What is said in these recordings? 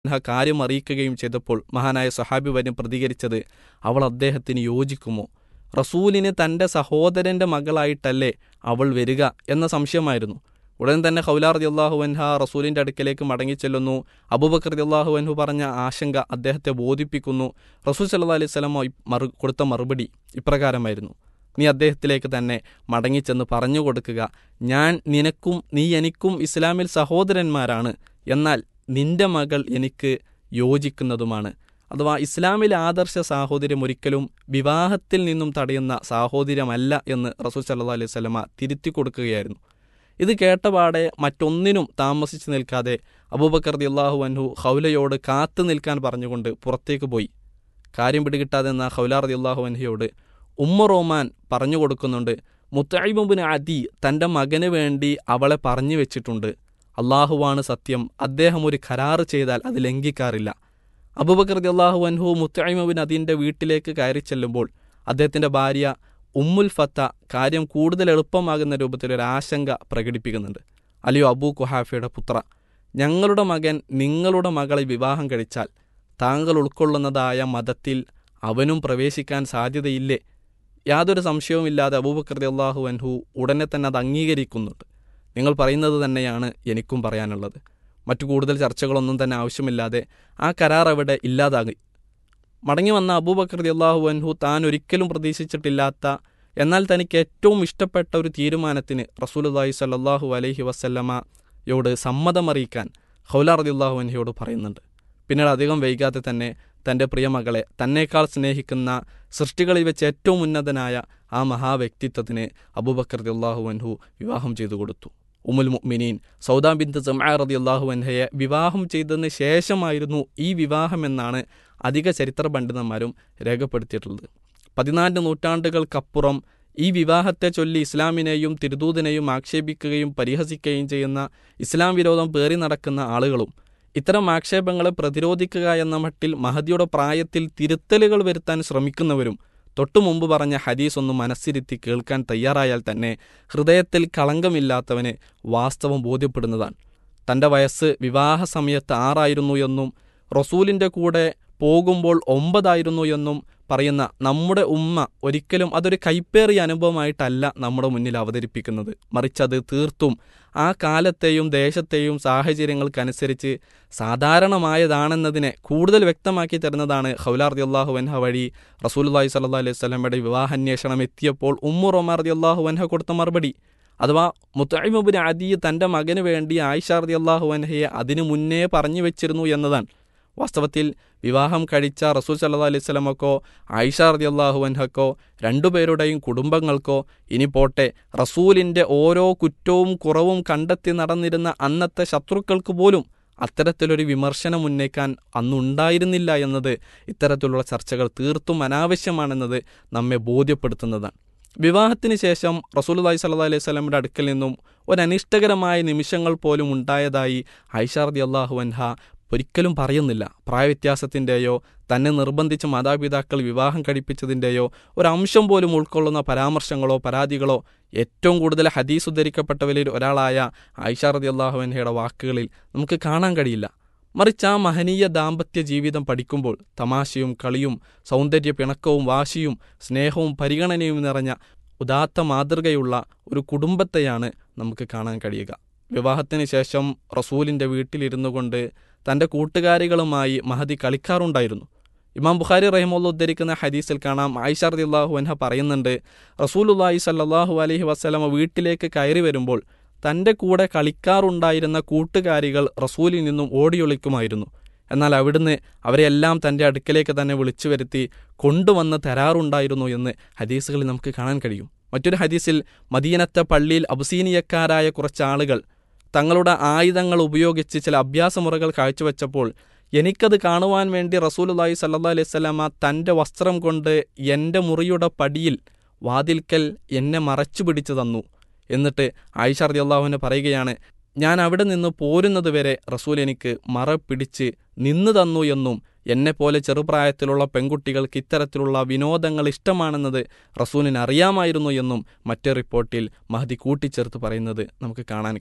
അൻഹ കാര്യം അറിയിക്കുകയും ചെയ്തപ്പോൾ മഹാനായ സഹാബി വരും പ്രതികരിച്ചത് അവൾ അദ്ദേഹത്തിന് യോജിക്കുമോ റസൂലിന് തൻ്റെ സഹോദരൻ്റെ മകളായിട്ടല്ലേ അവൾ വരിക എന്ന സംശയമായിരുന്നു ഉടൻ തന്നെ ഖൗലാർ റളിയല്ലാഹു അൻഹ റസൂലിൻ്റെ അടുക്കലേക്ക് മടങ്ങിച്ചെല്ലുന്നു അബൂബക്കർ റളിയല്ലാഹു അൻഹു പറഞ്ഞ ആശങ്ക അദ്ദേഹത്തെ ബോധിപ്പിക്കുന്നു റസൂൽ സല്ലല്ലാഹു അലൈഹി വസല്ലം മറു കൊടുത്ത മറുപടി ഇപ്രകാരമായിരുന്നു നീ അദ്ദേഹത്തിലേക്ക് തന്നെ മടങ്ങിച്ചെന്ന് പറഞ്ഞു കൊടുക്കുക ഞാൻ നിനക്കും നീ എനിക്കും ഇസ്ലാമിൽ സഹോദരന്മാരാണ് എന്നാൽ നിന്റെ മകൾ എനിക്ക് യോജിക്കുന്നതുമാണ് അഥവാ ഇസ്ലാമിലെ ആദർശ സാഹോദര്യം ഒരിക്കലും വിവാഹത്തിൽ നിന്നും തടയുന്ന സാഹോദര്യമല്ല എന്ന് റസൂൽ സല്ലല്ലാഹു അലൈഹി വസല്ലമ തിരുത്തി കൊടുക്കുകയായിരുന്നു ഇത് കേട്ടപാടെ മറ്റൊന്നിനും താമസിച്ചു നിൽക്കാതെ അബൂബക്കർ റളിയല്ലാഹു അൻഹു ഹൗലയോട് കാത്തു നിൽക്കാൻ പറഞ്ഞുകൊണ്ട് പുറത്തേക്ക് പോയി കാര്യം പിടികിട്ടാതെ എന്ന ഹൗല റളിയല്ലാഹു അൻഹയോട് ഉമ്മ റോമാൻ പറഞ്ഞു കൊടുക്കുന്നുണ്ട് മുത്തൈബുബിന് അദി തൻ്റെ മകന് വേണ്ടി അവളെ പറഞ്ഞു വെച്ചിട്ടുണ്ട് അള്ളാഹുവാണ് സത്യം അദ്ദേഹം ഒരു കരാറ് ചെയ്താൽ അത് ലംഘിക്കാറില്ല അബൂബക്കർ റളിയല്ലാഹു അൻഹു മുത്തൈമുബിൻ അദീൻ്റെ വീട്ടിലേക്ക് കയറി ചെല്ലുമ്പോൾ അദ്ദേഹത്തിൻ്റെ ഭാര്യ ഉമ്മുൽ ഫത്ത കാര്യം കൂടുതൽ എളുപ്പമാകുന്ന രൂപത്തിൽ ഒരു ആശങ്ക പ്രകടിപ്പിക്കുന്നുണ്ട് അലിയോ അബൂ കുഹാഫയുടെ പുത്ര ഞങ്ങളുടെ മകൻ നിങ്ങളുടെ മകളെ വിവാഹം കഴിച്ചാൽ താങ്കൾ ഉൾക്കൊള്ളുന്നതായ മതത്തിൽ അവനും പ്രവേശിക്കാൻ സാധ്യതയില്ലേ യാതൊരു സംശയവുമില്ലാതെ അബൂബക്കർ അള്ളാഹു അൻഹു ഉടനെ തന്നെ അത് അംഗീകരിക്കുന്നുണ്ട് നിങ്ങൾ പറയുന്നത് തന്നെയാണ് എനിക്കും പറയാനുള്ളത് മറ്റു കൂടുതൽ ചർച്ചകളൊന്നും തന്നെ ആവശ്യമില്ലാതെ ആ കരാർ അവിടെ ഇല്ലാതാകി മടങ്ങി വന്ന അബൂബക്കർ അള്ളാഹു അൻഹു താൻ ഒരിക്കലും പ്രതീക്ഷിച്ചിട്ടില്ലാത്ത എന്നാൽ തനിക്ക് ഏറ്റവും ഇഷ്ടപ്പെട്ട ഒരു തീരുമാനത്തിന് റസൂലുല്ലാഹി സല്ലാഹു അലൈഹി വസല്ലമയോട് സമ്മതമറിയിക്കാൻ ഹൗല റദിയുള്ളാഹു അൻഹയോട് പറയുന്നുണ്ട് പിന്നീട് അധികം വൈകാതെ തന്നെ തൻ്റെ പ്രിയമകളെ തന്നേക്കാൾ സ്നേഹിക്കുന്ന സൃഷ്ടികളിൽ വെച്ച് ഏറ്റവും ഉന്നതനായ ആ മഹാവ്യക്തിത്വത്തിന് അബൂബക്കർ റദിയുള്ളാഹു അൻഹു വിവാഹം ചെയ്തു കൊടുത്തു ഉമുൽ മുഅ്മിനീൻ സൗദാ ബിന്ദു ജമാ റദിയുള്ളാഹു അൻഹയെ വിവാഹം ചെയ്തതിന് ശേഷമായിരുന്നു ഈ വിവാഹമെന്നാണ് അധിക ചരിത്ര പണ്ഡിതന്മാരും രേഖപ്പെടുത്തിയിട്ടുള്ളത് പതിനാല് നൂറ്റാണ്ടുകൾക്കപ്പുറം ഈ വിവാഹത്തെ ചൊല്ലി ഇസ്ലാമിനെയും തിരുദൂതിനെയും ആക്ഷേപിക്കുകയും പരിഹസിക്കുകയും ചെയ്യുന്ന ഇസ്ലാം വിരോധം പേറി നടക്കുന്ന ആളുകളും ഇത്തരം ആക്ഷേപങ്ങളെ പ്രതിരോധിക്കുക എന്ന മട്ടിൽ മഹദിയുടെ പ്രായത്തിൽ തിരുത്തലുകൾ വരുത്താൻ ശ്രമിക്കുന്നവരും തൊട്ടു മുമ്പ് പറഞ്ഞ ഹദീസ് ഒന്ന് മനസ്സിരുത്തി കേൾക്കാൻ തയ്യാറായാൽ തന്നെ ഹൃദയത്തിൽ കളങ്കമില്ലാത്തവന് വാസ്തവം ബോധ്യപ്പെടുന്നതാണ് തൻ്റെ വയസ്സ് വിവാഹ സമയത്ത് ആറായിരുന്നു എന്നും റസൂലിൻ്റെ കൂടെ പോകുമ്പോൾ ഒമ്പതായിരുന്നു എന്നും പറയുന്ന നമ്മുടെ ഉമ്മ ഒരിക്കലും അതൊരു കൈപ്പേറിയ അനുഭവമായിട്ടല്ല നമ്മുടെ മുന്നിൽ അവതരിപ്പിക്കുന്നത് മറിച്ച് അത് തീർത്തും ആ കാലത്തെയും ദേശത്തെയും സാഹചര്യങ്ങൾക്കനുസരിച്ച് സാധാരണമായതാണെന്നതിനെ കൂടുതൽ വ്യക്തമാക്കി തരുന്നതാണ് ഹൗലാർ റദിയല്ലാഹു വൻഹ വഴി റസൂലുല്ലാഹി സല്ലാ അലൈഹി സ്വലമയുടെ വിവാഹാന്വേഷണം എത്തിയപ്പോൾ ഉമ്മു റൊമാർ റദിയല്ലാഹു വൻഹ കൊടുത്ത മറുപടി അഥവാ മുത്തൈമുബിൻ അദി തൻ്റെ മകന് വേണ്ടി ആയിഷ റദിയല്ലാഹു വൻഹയെ അതിനു മുന്നേ പറഞ്ഞു വെച്ചിരുന്നു എന്നതാണ് വാസ്തവത്തിൽ വിവാഹം കഴിച്ച റസൂൽ സല്ലാ അലൈഹി സ്വലമക്കോ ആയിഷ റതി അള്ളാഹു അൻഹക്കോ രണ്ടുപേരുടെയും കുടുംബങ്ങൾക്കോ ഇനി പോട്ടെ റസൂലിൻ്റെ ഓരോ കുറ്റവും കുറവും കണ്ടെത്തി നടന്നിരുന്ന അന്നത്തെ ശത്രുക്കൾക്ക് പോലും അത്തരത്തിലൊരു വിമർശനം ഉന്നയിക്കാൻ അന്നുണ്ടായിരുന്നില്ല എന്നത് ഇത്തരത്തിലുള്ള ചർച്ചകൾ തീർത്തും അനാവശ്യമാണെന്നത് നമ്മെ ബോധ്യപ്പെടുത്തുന്നതാണ് വിവാഹത്തിന് ശേഷം റസൂലുല്ലാഹി സല്ലാ അലൈഹി സ്വലമിൻ്റെ അടുക്കൽ നിന്നും ഒരു അനിഷ്ടകരമായ നിമിഷങ്ങൾ പോലും ഉണ്ടായതായി ഐഷാർദി അള്ളാഹു അൻഹ ഒരിക്കലും പറയുന്നില്ല പ്രായവ്യത്യാസത്തിൻ്റെയോ തന്നെ നിർബന്ധിച്ച മാതാപിതാക്കൾ വിവാഹം കഴിപ്പിച്ചതിൻ്റെയോ ഒരംശം പോലും ഉൾക്കൊള്ളുന്ന പരാമർശങ്ങളോ പരാതികളോ ഏറ്റവും കൂടുതൽ ഹദീസ് ഉദ്ധരിക്കപ്പെട്ടവരിൽ ഒരാളായ ഐഷാറതി അള്ളാഹുവിൻഹയുടെ വാക്കുകളിൽ നമുക്ക് കാണാൻ കഴിയില്ല മറിച്ച് ആ മഹനീയ ദാമ്പത്യ ജീവിതം പഠിക്കുമ്പോൾ തമാശയും കളിയും സൗന്ദര്യ പിണക്കവും വാശിയും സ്നേഹവും പരിഗണനയും നിറഞ്ഞ ഉദാത്ത മാതൃകയുള്ള ഒരു കുടുംബത്തെയാണ് നമുക്ക് കാണാൻ കഴിയുക വിവാഹത്തിന് ശേഷം റസൂലിൻ്റെ വീട്ടിലിരുന്നു കൊണ്ട് തൻ്റെ കൂട്ടുകാരികളുമായി മഹദി കളിക്കാറുണ്ടായിരുന്നു ഇമാം ബുഖാരി റഹിമുള്ള ഉദ്ധരിക്കുന്ന ഹദീസിൽ കാണാം ആയിഷ റദിള്ളാഹു അൻഹ പറയുന്നുണ്ട് റസൂലുല്ലാഹി സല്ലാഹു അലഹി വസ്ലമ വീട്ടിലേക്ക് കയറി വരുമ്പോൾ തൻ്റെ കൂടെ കളിക്കാറുണ്ടായിരുന്ന കൂട്ടുകാരികൾ റസൂലിൽ നിന്നും ഓടിയൊളിക്കുമായിരുന്നു എന്നാൽ അവിടുന്ന് അവരെല്ലാം തൻ്റെ അടുക്കലേക്ക് തന്നെ വിളിച്ചു വരുത്തി കൊണ്ടുവന്ന് തരാറുണ്ടായിരുന്നു എന്ന് ഹദീസുകളിൽ നമുക്ക് കാണാൻ കഴിയും മറ്റൊരു ഹദീസിൽ മദീനത്തെ പള്ളിയിൽ അബുസീനിയക്കാരായ കുറച്ച് ആളുകൾ തങ്ങളുടെ ആയുധങ്ങൾ ഉപയോഗിച്ച് ചില അഭ്യാസമുറകൾ കാഴ്ചവെച്ചപ്പോൾ എനിക്കത് കാണുവാൻ വേണ്ടി റസൂലുല്ലാഹി സല്ലാ അലൈഹി സ്വലാമ തൻ്റെ വസ്ത്രം കൊണ്ട് എൻ്റെ മുറിയുടെ പടിയിൽ വാതിൽക്കൽ എന്നെ മറച്ചു പിടിച്ചു തന്നു എന്നിട്ട് ആയിഷ റതി അള്ളാഹുവിനെ പറയുകയാണ് ഞാൻ അവിടെ നിന്ന് പോരുന്നത് വരെ റസൂൽ എനിക്ക് മറ പിടിച്ച് നിന്നു തന്നു എന്നും എന്നെപ്പോലെ ചെറുപ്രായത്തിലുള്ള പെൺകുട്ടികൾക്ക് ഇത്തരത്തിലുള്ള വിനോദങ്ങൾ ഇഷ്ടമാണെന്നത് റസൂലിന് അറിയാമായിരുന്നു എന്നും മറ്റേ റിപ്പോർട്ടിൽ മഹദി കൂട്ടിച്ചേർത്ത് പറയുന്നത് നമുക്ക് കാണാൻ കഴിയും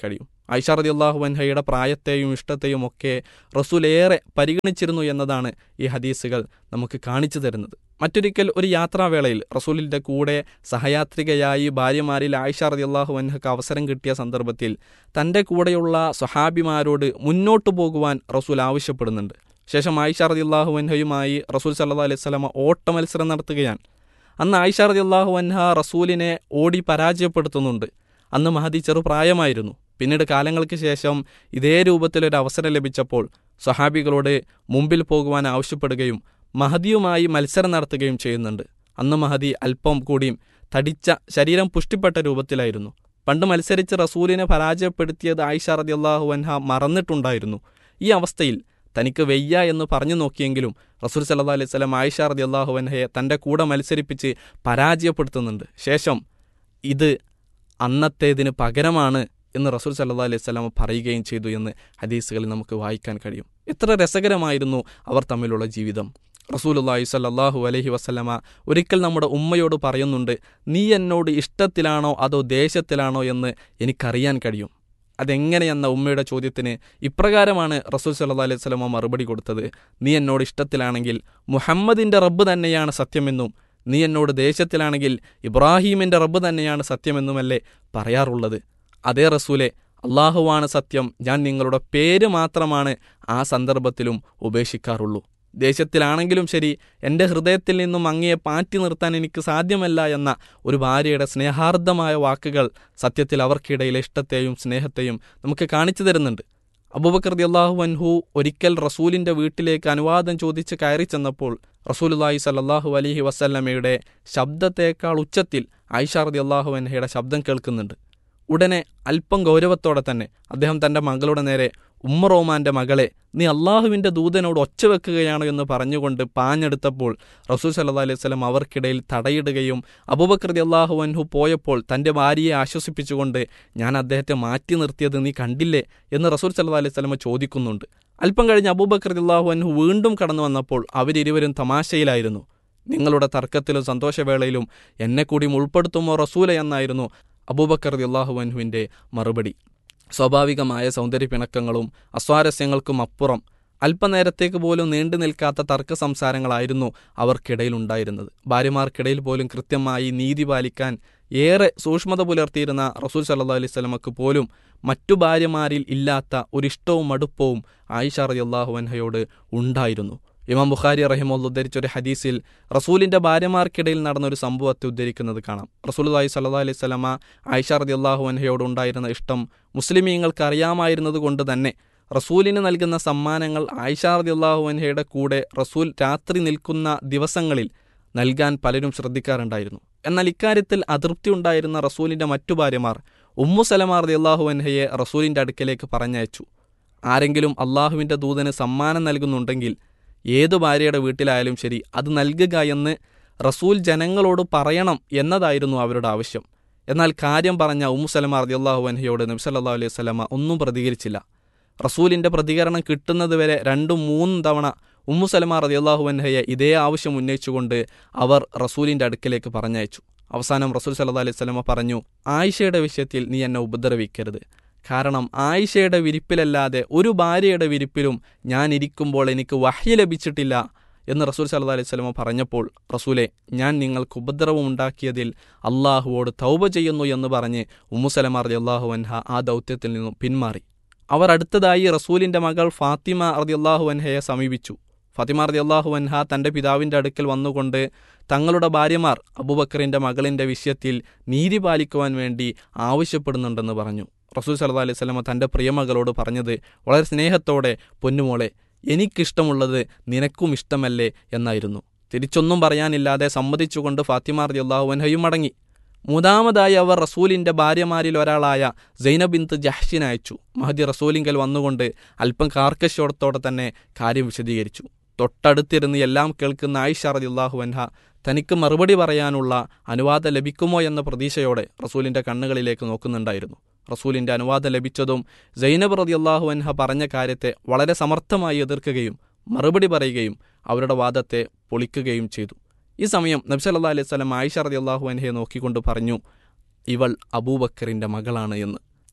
ആയിഷ റതി അള്ളാഹു അൻഹയുടെ പ്രായത്തെയും ഇഷ്ടത്തെയും ഒക്കെ റസൂൽ ഏറെ പരിഗണിച്ചിരുന്നു എന്നതാണ് ഈ ഹദീസുകൾ നമുക്ക് കാണിച്ചു തരുന്നത് മറ്റൊരിക്കൽ ഒരു യാത്രാവേളയിൽ റസൂലിൻ്റെ കൂടെ സഹയാത്രികയായി ഭാര്യമാരിൽ ആയിഷ റതി അള്ളാഹു അൻഹക്ക് അവസരം കിട്ടിയ സന്ദർഭത്തിൽ തൻ്റെ കൂടെയുള്ള സ്വഹാബിമാരോട് മുന്നോട്ടു പോകുവാൻ റസൂൽ ആവശ്യപ്പെടുന്നുണ്ട് ശേഷം ആയിഷ റതി അള്ളാഹു അൻഹയുമായി റസൂൽ സല്ലാ അലൈഹി സ്വലമ ഓട്ട മത്സരം നടത്തുകയാണ് അന്ന് ആയിഷ റതി അള്ളാഹു അൻഹ റസൂലിനെ ഓടി പരാജയപ്പെടുത്തുന്നുണ്ട് അന്ന് മഹദി ചെറുപ്രായമായിരുന്നു പിന്നീട് കാലങ്ങൾക്ക് ശേഷം ഇതേ രൂപത്തിലൊരു അവസരം ലഭിച്ചപ്പോൾ സ്വഹാബികളോട് മുമ്പിൽ പോകുവാൻ ആവശ്യപ്പെടുകയും മഹദിയുമായി മത്സരം നടത്തുകയും ചെയ്യുന്നുണ്ട് അന്ന് മഹദി അല്പം കൂടിയും തടിച്ച ശരീരം പുഷ്ടിപ്പെട്ട രൂപത്തിലായിരുന്നു പണ്ട് മത്സരിച്ച് റസൂലിനെ പരാജയപ്പെടുത്തിയത് ആയിഷ റതി അള്ളാഹു അൻഹ മറന്നിട്ടുണ്ടായിരുന്നു ഈ അവസ്ഥയിൽ തനിക്ക് വെയ്യ എന്ന് പറഞ്ഞു നോക്കിയെങ്കിലും റസൂൽ സല്ലാ അലൈഹി സ്വലം ആയിഷ റതി അള്ളാഹു അൻഹയെ തൻ്റെ കൂടെ മത്സരിപ്പിച്ച് പരാജയപ്പെടുത്തുന്നുണ്ട് ശേഷം ഇത് അന്നത്തേതിന് പകരമാണ് എന്ന് റസൂൽ സല്ലാ അലൈഹി സ്വലാം പറയുകയും ചെയ്തു എന്ന് ഹദീസുകളിൽ നമുക്ക് വായിക്കാൻ കഴിയും എത്ര രസകരമായിരുന്നു അവർ തമ്മിലുള്ള ജീവിതം റസൂലുല്ലാഹി സല്ലാഹു അലഹി വസ്ലമ ഒരിക്കൽ നമ്മുടെ ഉമ്മയോട് പറയുന്നുണ്ട് നീ എന്നോട് ഇഷ്ടത്തിലാണോ അതോ ദേശത്തിലാണോ എന്ന് എനിക്കറിയാൻ കഴിയും അതെങ്ങനെയെന്ന ഉമ്മയുടെ ചോദ്യത്തിന് ഇപ്രകാരമാണ് റസൂൽ സല്ലാ അലൈഹി സ്വലമ മറുപടി കൊടുത്തത് നീ എന്നോട് ഇഷ്ടത്തിലാണെങ്കിൽ മുഹമ്മദിൻ്റെ റബ്ബ് തന്നെയാണ് സത്യമെന്നും നീ എന്നോട് ദേശത്തിലാണെങ്കിൽ ഇബ്രാഹീമിൻ്റെ റബ്ബ് തന്നെയാണ് സത്യമെന്നുമല്ലേ പറയാറുള്ളത് അതേ റസൂലെ അള്ളാഹുവാണ് സത്യം ഞാൻ നിങ്ങളുടെ പേര് മാത്രമാണ് ആ സന്ദർഭത്തിലും ഉപേക്ഷിക്കാറുള്ളൂ ദേശത്തിലാണെങ്കിലും ശരി എൻ്റെ ഹൃദയത്തിൽ നിന്നും അങ്ങയെ പാറ്റി നിർത്താൻ എനിക്ക് സാധ്യമല്ല എന്ന ഒരു ഭാര്യയുടെ സ്നേഹാർദ്ദമായ വാക്കുകൾ സത്യത്തിൽ അവർക്കിടയിലെ ഇഷ്ടത്തെയും സ്നേഹത്തെയും നമുക്ക് കാണിച്ചു തരുന്നുണ്ട് അബൂബക്കർ അള്ളാഹു അൻഹു ഒരിക്കൽ റസൂലിൻ്റെ വീട്ടിലേക്ക് അനുവാദം ചോദിച്ച് കയറി ചെന്നപ്പോൾ റസൂലുല്ലാഹി സല്ലാഹു അലഹി വസല്ലമയുടെ ശബ്ദത്തേക്കാൾ ഉച്ചത്തിൽ ഐഷ റതി അള്ളാഹു അൻഹയുടെ ശബ്ദം കേൾക്കുന്നുണ്ട് ഉടനെ അല്പം ഗൗരവത്തോടെ തന്നെ അദ്ദേഹം തൻ്റെ മകളുടെ നേരെ ഉമ്മ റോമാൻ്റെ മകളെ നീ അള്ളാഹുവിൻ്റെ ദൂതനോട് ഒച്ച വെക്കുകയാണോ എന്ന് പറഞ്ഞുകൊണ്ട് പാഞ്ഞെടുത്തപ്പോൾ റസൂൽ സല്ലാ അലൈഹി സ്വലം അവർക്കിടയിൽ തടയിടുകയും അബൂബക്രതി അള്ളാഹു അൻഹു പോയപ്പോൾ തൻ്റെ ഭാര്യയെ ആശ്വസിപ്പിച്ചുകൊണ്ട് ഞാൻ അദ്ദേഹത്തെ മാറ്റി നിർത്തിയത് നീ കണ്ടില്ലേ എന്ന് റസൂൽ സല്ലാ അലൈഹി സ്വലമ ചോദിക്കുന്നുണ്ട് അല്പം കഴിഞ്ഞ് അബൂബക്രതി അള്ളാഹു അൻഹു വീണ്ടും കടന്നു വന്നപ്പോൾ അവരിരുവരും തമാശയിലായിരുന്നു നിങ്ങളുടെ തർക്കത്തിലും സന്തോഷവേളയിലും എന്നെ കൂടി ഉൾപ്പെടുത്തുമോ റസൂല എന്നായിരുന്നു അബൂബക്കർ അള്ളാഹു അൻഹുവിൻ്റെ മറുപടി സ്വാഭാവികമായ സൗന്ദര്യപ്പിണക്കങ്ങളും അസ്വാരസ്യങ്ങൾക്കും അപ്പുറം അല്പനേരത്തേക്ക് പോലും നീണ്ടു നിൽക്കാത്ത തർക്ക സംസാരങ്ങളായിരുന്നു അവർക്കിടയിൽ ഉണ്ടായിരുന്നത് ഭാര്യമാർക്കിടയിൽ പോലും കൃത്യമായി നീതി പാലിക്കാൻ ഏറെ സൂക്ഷ്മത പുലർത്തിയിരുന്ന റസൂൽ സല്ലാ അലൈഹി സ്വലമക്ക് പോലും മറ്റു ഭാര്യമാരിൽ ഇല്ലാത്ത ഒരിഷ്ടവും മടുപ്പവും ആയിഷ റതി അള്ളാഹു അൻഹയോട് ഉണ്ടായിരുന്നു ഇമാം ബുഖാരി റഹിമുള്ള ഉദ്ധരിച്ച ഒരു ഹദീസിൽ റസൂലിന്റെ ഭാര്യമാർക്കിടയിൽ നടന്ന ഒരു സംഭവത്തെ ഉദ്ധരിക്കുന്നത് കാണാം റസൂലുല്ലാഹി സല്ലാ അലൈഹി സ്വലമ ആയിഷ റതി അള്ളാഹു അൻഹയോട് ഉണ്ടായിരുന്ന ഇഷ്ടം മുസ്ലിമീങ്ങൾക്ക് അറിയാമായിരുന്നത് കൊണ്ട് തന്നെ റസൂലിന് നൽകുന്ന സമ്മാനങ്ങൾ ആയിഷ റതി അള്ളാഹു അൻഹയുടെ കൂടെ റസൂൽ രാത്രി നിൽക്കുന്ന ദിവസങ്ങളിൽ നൽകാൻ പലരും ശ്രദ്ധിക്കാറുണ്ടായിരുന്നു എന്നാൽ ഇക്കാര്യത്തിൽ അതൃപ്തി ഉണ്ടായിരുന്ന റസൂലിന്റെ മറ്റു ഭാര്യമാർ ഉമ്മു സലമാ റതി അള്ളാഹു അൻഹയെ റസൂലിന്റെ അടുക്കലേക്ക് പറഞ്ഞയച്ചു ആരെങ്കിലും അള്ളാഹുവിന്റെ ദൂതന് സമ്മാനം നൽകുന്നുണ്ടെങ്കിൽ ഏതു ഭാര്യയുടെ വീട്ടിലായാലും ശരി അത് നൽകുക എന്ന് റസൂൽ ജനങ്ങളോട് പറയണം എന്നതായിരുന്നു അവരുടെ ആവശ്യം എന്നാൽ കാര്യം പറഞ്ഞ ഉമ്മു സലമ റദിയല്ലാഹു അൻഹയോട് നബി സല്ലാ അലൈഹി സ്വലമ ഒന്നും പ്രതികരിച്ചില്ല റസൂലിന്റെ പ്രതികരണം കിട്ടുന്നതുവരെ രണ്ടും മൂന്നും തവണ ഉമ്മു സലമ റദിയല്ലാഹു അൻഹയെ ഇതേ ആവശ്യം ഉന്നയിച്ചുകൊണ്ട് അവർ റസൂലിന്റെ അടുക്കലേക്ക് പറഞ്ഞയച്ചു അവസാനം റസൂൽ സല്ലാ അലൈഹി സ്വലമ പറഞ്ഞു ആയിഷയുടെ വിഷയത്തിൽ നീ എന്നെ ഉപദ്രവിക്കരുത് കാരണം ആയിഷയുടെ വിരിപ്പിലല്ലാതെ ഒരു ഭാര്യയുടെ വിരിപ്പിലും ഞാൻ ഇരിക്കുമ്പോൾ എനിക്ക് വഹ്യ ലഭിച്ചിട്ടില്ല എന്ന് റസൂൽ സല്ലാ അലൈഹി സ്വലമ പറഞ്ഞപ്പോൾ റസൂലെ ഞാൻ നിങ്ങൾക്ക് ഉപദ്രവം ഉണ്ടാക്കിയതിൽ അള്ളാഹുവോട് തൗബ ചെയ്യുന്നു എന്ന് പറഞ്ഞ് ഉമ്മുസലമ റതി അള്ളാഹു അൻഹ ആ ദൗത്യത്തിൽ നിന്നും പിന്മാറി അവർ അടുത്തതായി റസൂലിന്റെ മകൾ ഫാത്തിമ റതി അള്ളാഹു അൻഹയെ സമീപിച്ചു ഫാത്തിമ റതി അള്ളാഹു അൻഹ തൻ്റെ പിതാവിൻ്റെ അടുക്കൽ വന്നുകൊണ്ട് തങ്ങളുടെ ഭാര്യമാർ അബൂബക്കറിൻ്റെ മകളിൻ്റെ വിഷയത്തിൽ നീതി പാലിക്കുവാൻ വേണ്ടി ആവശ്യപ്പെടുന്നുണ്ടെന്ന് പറഞ്ഞു റസൂൽ സല്ലാ അലൈഹി സ്വലമ തൻ്റെ പ്രിയമകളോട് പറഞ്ഞത് വളരെ സ്നേഹത്തോടെ പൊന്നുമോളെ എനിക്കിഷ്ടമുള്ളത് നിനക്കും ഇഷ്ടമല്ലേ എന്നായിരുന്നു തിരിച്ചൊന്നും പറയാനില്ലാതെ സമ്മതിച്ചുകൊണ്ട് ഫാത്തിമ റതി അള്ളാഹു അൻഹയും മടങ്ങി മൂന്നാമതായി അവർ റസൂലിൻ്റെ ഭാര്യമാരിൽ ഒരാളായ സൈനബിന്ത് ജഹ്ഷിനെ അയച്ചു മഹദി റസൂലിങ്കൽ വന്നുകൊണ്ട് അല്പം കാർക്കശോടത്തോടെ തന്നെ കാര്യം വിശദീകരിച്ചു തൊട്ടടുത്തിരുന്ന് എല്ലാം കേൾക്കുന്ന ആയിഷ റതി അള്ളാഹു അൻഹ തനിക്ക് മറുപടി പറയാനുള്ള അനുവാദം ലഭിക്കുമോ എന്ന പ്രതീക്ഷയോടെ റസൂലിൻ്റെ കണ്ണുകളിലേക്ക് നോക്കുന്നുണ്ടായിരുന്നു റസൂലിൻ്റെ അനുവാദം ലഭിച്ചതും സൈനബ് റതി അള്ളാഹു അൻഹ പറഞ്ഞ കാര്യത്തെ വളരെ സമർത്ഥമായി എതിർക്കുകയും മറുപടി പറയുകയും അവരുടെ വാദത്തെ പൊളിക്കുകയും ചെയ്തു ഈ സമയം നബ്സല്ലാ അലൈഹി സ്വലം ആയിഷ റതി അള്ളാഹു അൻഹയെ നോക്കിക്കൊണ്ട് പറഞ്ഞു ഇവൾ അബൂബക്കറിൻ്റെ മകളാണ് എന്ന്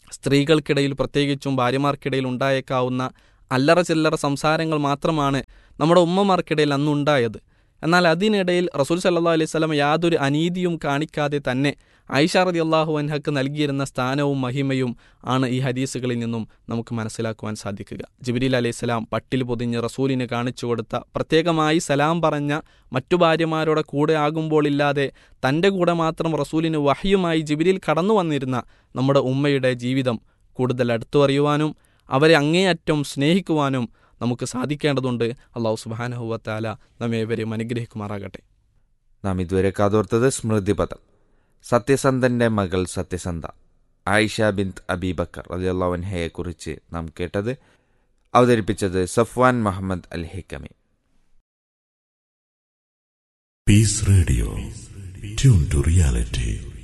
സ്ത്രീകൾക്കിടയിൽ പ്രത്യേകിച്ചും ഭാര്യമാർക്കിടയിൽ ഉണ്ടായേക്കാവുന്ന അല്ലറ ചില്ലറ സംസാരങ്ങൾ മാത്രമാണ് നമ്മുടെ ഉമ്മമാർക്കിടയിൽ അന്നുണ്ടായത് എന്നാൽ അതിനിടയിൽ റസൂൽ സല്ലാ അലൈഹി സ്വലം യാതൊരു അനീതിയും കാണിക്കാതെ തന്നെ ഐഷ റതി അള്ളാഹു അൻഹക്ക് നൽകിയിരുന്ന സ്ഥാനവും മഹിമയും ആണ് ഈ ഹദീസുകളിൽ നിന്നും നമുക്ക് മനസ്സിലാക്കുവാൻ സാധിക്കുക ജിബിരിൽ അലൈഹി സ്വലാം പട്ടിൽ പൊതിഞ്ഞ് റസൂലിന് കാണിച്ചു കൊടുത്ത പ്രത്യേകമായി സലാം പറഞ്ഞ മറ്റു ഭാര്യമാരുടെ കൂടെ ആകുമ്പോൾ ഇല്ലാതെ തൻ്റെ കൂടെ മാത്രം റസൂലിന് വഹയുമായി ജിബിരിൽ കടന്നു വന്നിരുന്ന നമ്മുടെ ഉമ്മയുടെ ജീവിതം കൂടുതൽ അടുത്തു അറിയുവാനും അവരെ അങ്ങേയറ്റം സ്നേഹിക്കുവാനും നമുക്ക് സാധിക്കേണ്ടതുണ്ട് അള്ളാഹു സുബാനഹുവത്താല നമ്മേവരെയും അനുഗ്രഹിക്കുമാറാകട്ടെ നാം ഇതുവരെ കാതോർത്തത് സ്മൃതിപദം സത്യസന്ധന്റെ മകൾ സത്യസന്ധ ആയിഷ ബിന്ത് അബീബക്കർ അലിയല്ലാവൻഹയെ കുറിച്ച് നാം കേട്ടത് അവതരിപ്പിച്ചത് സഫ്വാൻ മുഹമ്മദ് അൽ Hikami Peace Radio. Tune to reality.